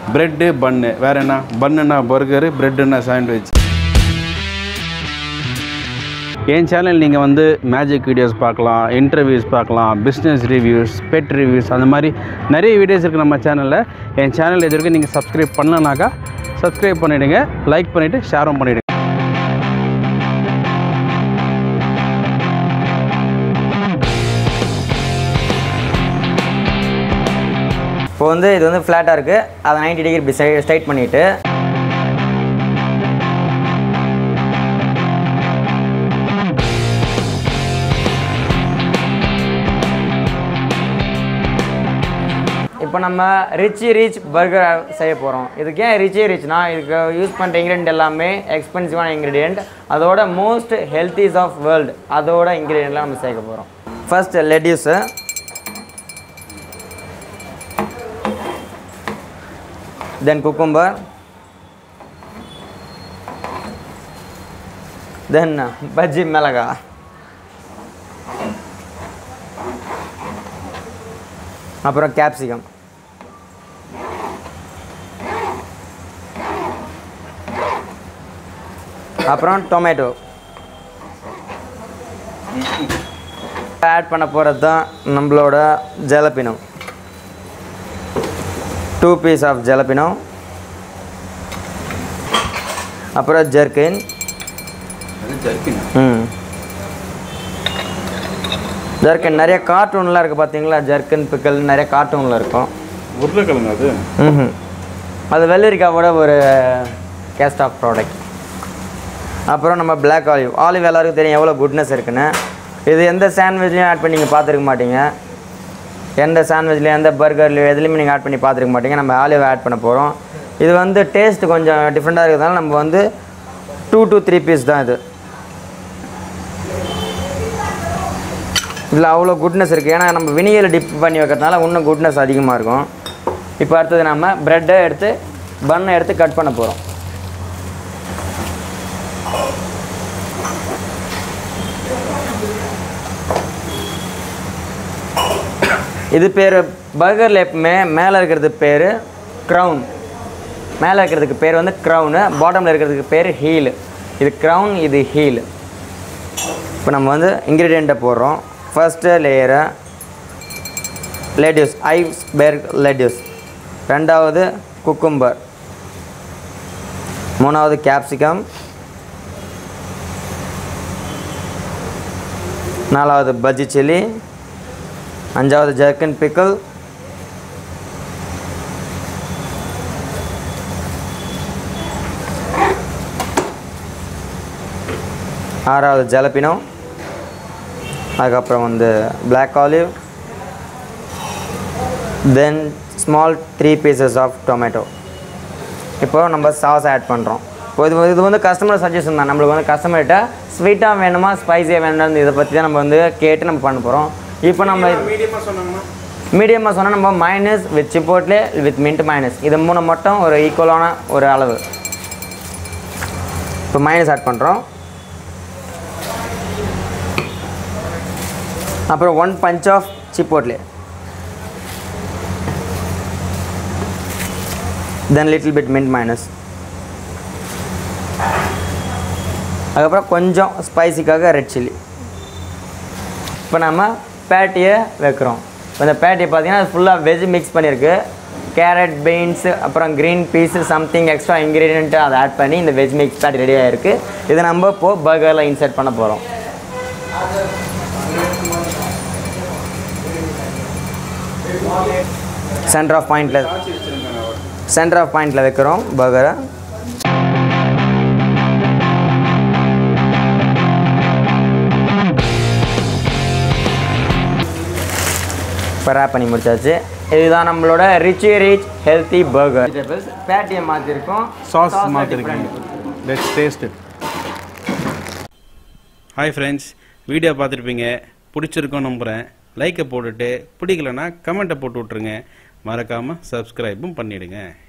bread bun வேறு என்ன பன்னுனா பர்கரு ப்ரெட்டுன்னா சாண்ட்விச் என் சேனல் நீங்கள் வந்து மேஜிக் வீடியோஸ் பார்க்கலாம் இன்டர்வியூஸ் பார்க்கலாம் பிஸ்னஸ் ரிவ்யூஸ் பெட் ரிவ்யூஸ் அந்த மாதிரி நிறைய வீடியோஸ் இருக்குது நம்ம சேனலில் என் சேனல் இது வரைக்கும் நீங்கள் சப்ஸ்கிரைப் பண்ணலனாக்கா சப்ஸ்கிரைப் பண்ணிவிடுங்க லைக் பண்ணிவிட்டு ஷேரும் பண்ணிவிடுங்க இப்போ வந்து இது வந்து ஃப்ளாட்டாக இருக்குது அதை 90 டிகிரி இப்படி ஸ்ட்ரைட் பண்ணிவிட்டு இப்போ நம்ம ரிச்சி ரிச் பர்கர் செய்ய போகிறோம் இதுக்கு ஏன் ரிச்சி ரிச்னா இதுக்கு யூஸ் பண்ணுற இன்க்ரீடியன்ட் எல்லாமே எக்ஸ்பென்சிவான இன்க்ரீடியன்ட் அதோட மோஸ்ட் ஹெல்த்திஸ் ஆஃப் வேர்ல்டு அதோட இன்க்ரீடியன்ட்லாம் நம்ம சேர்க்க போகிறோம் first lettuce then cucumber then uh, bhaji melaga அப்புறம் கேப்சிகம் அப்புறம் டொமேட்டோ ஆட் பண்ண போகிறது தான் நம்மளோட jalapeno two piece of jalapeno அப்புறம் ஜெர்கின் ம் ஜெர்கின் நிறைய கார்ட்டூன்லாம் இருக்குது பார்த்தீங்களா ஜெர்கின் பிக்கல் நிறைய கார்ட்டூனில் இருக்கும் உருளைக்கிழங்கு அது ம் அது வெள்ளரிக்காவோட ஒரு கேஸ்ட் ஆஃப் ப்ராடக்ட் அப்புறம் நம்ம பிளாக் ஆலிவ் ஆலிவ் எல்லாருக்கும் தெரியும் எவ்வளோ குட்னஸ் இருக்குன்னு இது எந்த சாண்ட்விச்லையும் ஆட் பண்ணி நீங்கள் பார்த்துருக்க மாட்டீங்க எந்த சாண்ட்விச்லையும் எந்த பர்கர்லையும் எதுலேயுமே நீங்கள் ஆட் பண்ணி பார்த்துருக்க மாட்டீங்க நம்ம ஆலிவ் ஆட் பண்ண போகிறோம் இது வந்து டேஸ்ட் கொஞ்சம் டிஃப்ரெண்ட்டாக இருக்கிறதுனால நம்ம வந்து டூ to த்ரீ பீஸ் தான் இது இதில் அவ்வளோ குட்னஸ் இருக்குது ஏன்னா நம்ம வினிகரில் டிப் பண்ணி வைக்கிறதுனால இன்னும் குட்னஸ் அதிகமாக இருக்கும் இப்போ அடுத்தது நம்ம ப்ரெட்டை எடுத்து பன்னை எடுத்து கட் பண்ண போகிறோம் இது பேர் பர்கரில் எப்பவுமே மேலே இருக்கிறது பேர் க்ரௌன் மேலே இருக்கிறதுக்கு பேர் வந்து க்ரௌனு பாட்டமில் இருக்கிறதுக்கு பேர் ஹீலு இது க்ரௌன் இது ஹீலு இப்போ நம்ம வந்து இன்க்ரீடியண்ட்டை போடுறோம் ஃபர்ஸ்ட்டு லேயரை லேடியூஸ் ஐஸ்பெர்க் லேடியூஸ் ரெண்டாவது குக்கும்பர் மூணாவது கேப்சிகம் நாலாவது பஜ்ஜி சில்லி அஞ்சாவது ஜர்க்கன் பிக்கல் ஆறாவது ஜலப்பினோ அதுக்கப்புறம் வந்து black olive then small three pieces of tomato இப்போ நம்ம சாஸ் ஆட் பண்ணுறோம் இப்போ இது இது வந்து கஸ்டமர் சஜஷன் தான் நம்மளுக்கு வந்து கஸ்டமர்கிட்ட ஸ்வீட்டாக வேணுமா ஸ்பைஸியாக வேணுமா இதை பற்றி தான் நம்ம வந்து கேட்டு நம்ம பண்ண போகிறோம் இப்போ நம்ம மீடியமாக சொன்னாங்கன்னா மீடியமாக சொன்னால் நம்ம mayonnaise with chipotle with mint mayonnaise இது மூணு மட்டும் ஒரு ஈக்குவலான ஒரு அளவு இப்போ மைனஸ் ஆட் பண்ணுறோம் அப்புறம் one punch of chipotle then little bit mint mayonnaise அதுக்கப்புறம் கொஞ்சம் ஸ்பைசிக்காக ரெட் சில்லி இப்போ நம்ம பேட்டியை வைக்கிறோம் இப்போ இந்த பேட்டியை பார்த்தீங்கன்னா அது ஃபுல்லாக வெஜ் மிக்ஸ் பண்ணியிருக்கு கேரட் பீன்ஸ் அப்புறம் green peas something extra ingredient அதை ஆட் பண்ணி இந்த வெஜ் மிக்ஸ் பேட்டி ரெடி ஆகிருக்கு இதை நம்ம இப்போது பர்கரில் இன்சர்ட் பண்ண போகிறோம் சென்டர் ஆஃப் பாயிண்டில் சென்டர் ஆஃப் பாயிண்டில் வைக்கிறோம் பர்கரை இப்போ ரேப் பண்ணி முடிச்சாச்சு இதுதான் நம்மளோட ரிச்சி ரிச் ஹெல்த்தி பர்கர் பேட்டியை மாற்றிருக்கோம் சாஸ் மாற்றிருக்கீங்க let's taste hi friends video பார்த்துருப்பீங்க பிடிச்சிருக்கோம் நம்புகிறேன் லைக்கை போட்டுட்டு பிடிக்கலனா கமெண்ட்டை போட்டு விட்ருங்க மறக்காமல் சப்ஸ்கிரைபும் பண்ணிவிடுங்க